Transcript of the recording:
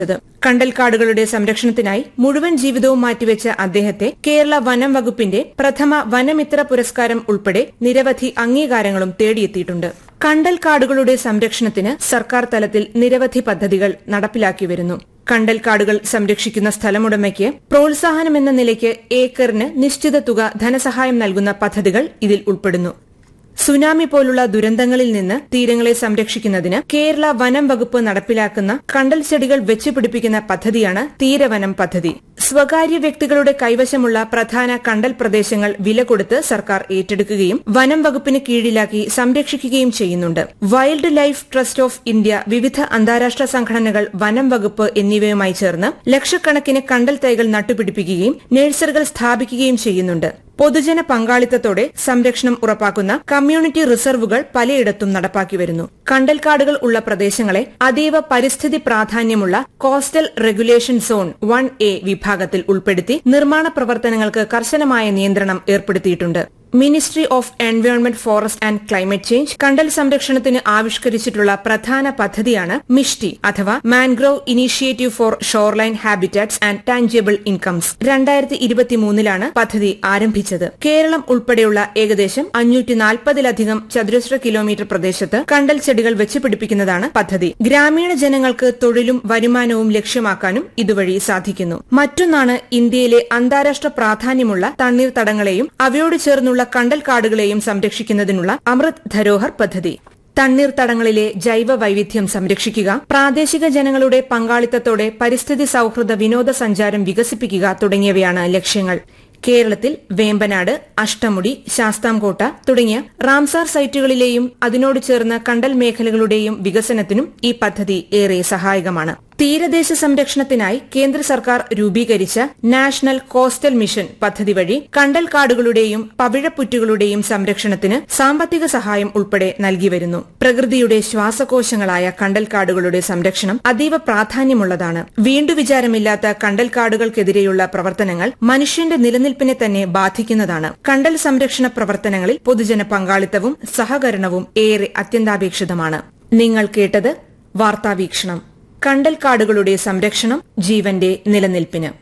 കണ്ടൽക്കാടുകളുടെ സംരക്ഷണത്തിനായി മുഴുവൻ ജീവിതവും മാറ്റിവെച്ച അദ്ദേഹത്തെ കേരള വനം വകുപ്പിന്റെ പ്രഥമ വനമിത്ര പുരസ്കാരം ഉൾപ്പെടെ നിരവധി അംഗീകാരങ്ങളും തേടിയെത്തിയിട്ടുണ്ട് കണ്ടൽക്കാടുകളുടെ സംരക്ഷണത്തിന് സർക്കാർ തലത്തിൽ നിരവധി പദ്ധതികൾ നടപ്പിലാക്കി വരുന്നു കണ്ടൽക്കാടുകൾ സംരക്ഷിക്കുന്ന സ്ഥലമുടമയ്ക്ക് പ്രോത്സാഹനമെന്ന നിലയ്ക്ക് ഏക്കറിന് നിശ്ചിത തുക ധനസഹായം നൽകുന്ന പദ്ധതികൾ ഇതിൽ ഉൾപ്പെടുന്നു സുനാമി പോലുള്ള ദുരന്തങ്ങളിൽ നിന്ന് തീരങ്ങളെ സംരക്ഷിക്കുന്നതിന് കേരള വനം വകുപ്പ് നടപ്പിലാക്കുന്ന കണ്ടൽ ചെടികൾ വെച്ചുപിടിപ്പിക്കുന്ന പദ്ധതിയാണ് തീരവനം പദ്ധതി സ്വകാര്യ വ്യക്തികളുടെ കൈവശമുള്ള പ്രധാന കണ്ടൽ പ്രദേശങ്ങൾ വില കൊടുത്ത് സർക്കാർ ഏറ്റെടുക്കുകയും വനം വകുപ്പിന് കീഴിലാക്കി സംരക്ഷിക്കുകയും ചെയ്യുന്നുണ്ട് wildlife trust of India വിവിധ അന്താരാഷ്ട്ര സംഘടനകൾ വനം വകുപ്പ് എന്നിവയുമായി ചേർന്ന് ലക്ഷക്കണക്കിന് കണ്ടൽ തൈകൾ നട്ടുപിടിപ്പിക്കുകയും നഴ്സറികൾ സ്ഥാപിക്കുകയും ചെയ്യുന്നുണ്ട് പൊതുജന പങ്കാളിത്തത്തോടെ സംരക്ഷണം ഉറപ്പാക്കുന്ന കമ്മ്യൂണിറ്റി റിസർവുകൾ പലയിടത്തും നടപ്പാക്കി വരുന്നു കണ്ടൽക്കാടുകൾ ഉള്ള പ്രദേശങ്ങളെ അതീവ പരിസ്ഥിതി പ്രാധാന്യമുള്ള coastal regulation zone one A വിഭാഗത്തിൽ ഉൾപ്പെടുത്തി നിർമ്മാണ പ്രവർത്തനങ്ങൾക്ക് കർശനമായ നിയന്ത്രണം ഏർപ്പെടുത്തിയിട്ടുണ്ട് ministry of environment forest and climate change കണ്ടൽ സംരക്ഷണത്തിന് ആവിഷ്കരിച്ചിട്ടുള്ള പ്രധാന പദ്ധതിയാണ് മിഷ്ടി അഥവാ mangrove initiative for shoreline habitats and tangible incomes രണ്ടായിരത്തി ഇരുപത്തിമൂന്നിലാണ് പദ്ധതി ആരംഭിച്ചത് കേരളം ഉൾപ്പെടെയുള്ള ഏകദേശം അഞ്ഞൂറ്റി നാൽപ്പതിലധികം ചതുരശ്ര കിലോമീറ്റർ പ്രദേശത്ത് കണ്ടൽ ചെടികൾ വെച്ചുപിടിപ്പിക്കുന്നതാണ് പദ്ധതി ഗ്രാമീണ ജനങ്ങൾക്ക് തൊഴിലും വരുമാനവും ലക്ഷ്യമാക്കാനും ഇതുവഴി സാധിക്കുന്നു മറ്റൊന്നാണ് ഇന്ത്യയിലെ അന്താരാഷ്ട്ര പ്രാധാന്യമുള്ള തണ്ണീർത്തടങ്ങളെയും അവയോട് ചേർന്നുള്ള കണ്ടൽക്കാടുകളെയും സംരക്ഷിക്കുന്നതിനുള്ള അമൃത് ധരോഹർ പദ്ധതി തണ്ണീർത്തടങ്ങളിലെ ജൈവ വൈവിധ്യം സംരക്ഷിക്കുക പ്രാദേശിക ജനങ്ങളുടെ പങ്കാളിത്തത്തോടെ പരിസ്ഥിതി സൌഹൃദ വിനോദസഞ്ചാരം വികസിപ്പിക്കുക തുടങ്ങിയവയാണ് ലക്ഷ്യങ്ങൾ കേരളത്തിൽ വേമ്പനാട് അഷ്ടമുടി ശാസ്താംകോട്ട തുടങ്ങിയ റാംസാർ സൈറ്റുകളിലെയും അതിനോട് ചേർന്ന കണ്ടൽ മേഖലകളുടെയും വികസനത്തിനും ഈ പദ്ധതി ഏറെ സഹായകമാണ് തീരദേശ സംരക്ഷണത്തിനായി കേന്ദ്ര സർക്കാർ രൂപീകരിച്ച നാഷണൽ കോസ്റ്റൽ മിഷൻ പദ്ധതി വഴി കണ്ടൽക്കാടുകളുടെയും പവിഴപ്പുറ്റുകളുടെയും സംരക്ഷണത്തിന് സാമ്പത്തിക സഹായം ഉൾപ്പെടെ നൽകി വരുന്നു പ്രകൃതിയുടെ ശ്വാസകോശങ്ങളായ കണ്ടൽക്കാടുകളുടെ സംരക്ഷണം അതീവ പ്രാധാന്യമുള്ളതാണ് വീണ്ടുവിചാരമില്ലാത്ത കണ്ടൽക്കാടുകൾക്കെതിരെയുള്ള പ്രവർത്തനങ്ങൾ മനുഷ്യന്റെ നിലനിൽപ്പിനെ തന്നെ ബാധിക്കുന്നതാണ് കണ്ടൽ സംരക്ഷണ പ്രവർത്തനങ്ങളിൽ പൊതുജന പങ്കാളിത്തവും സഹകരണവും ഏറെ അത്യന്താപേക്ഷിതമാണ് നിങ്ങൾ കേട്ടത് വാർത്താവീക്ഷണം കണ്ടൽക്കാടുകളുടെ സംരക്ഷണം ജീവന്റെ നിലനിൽപ്പിന്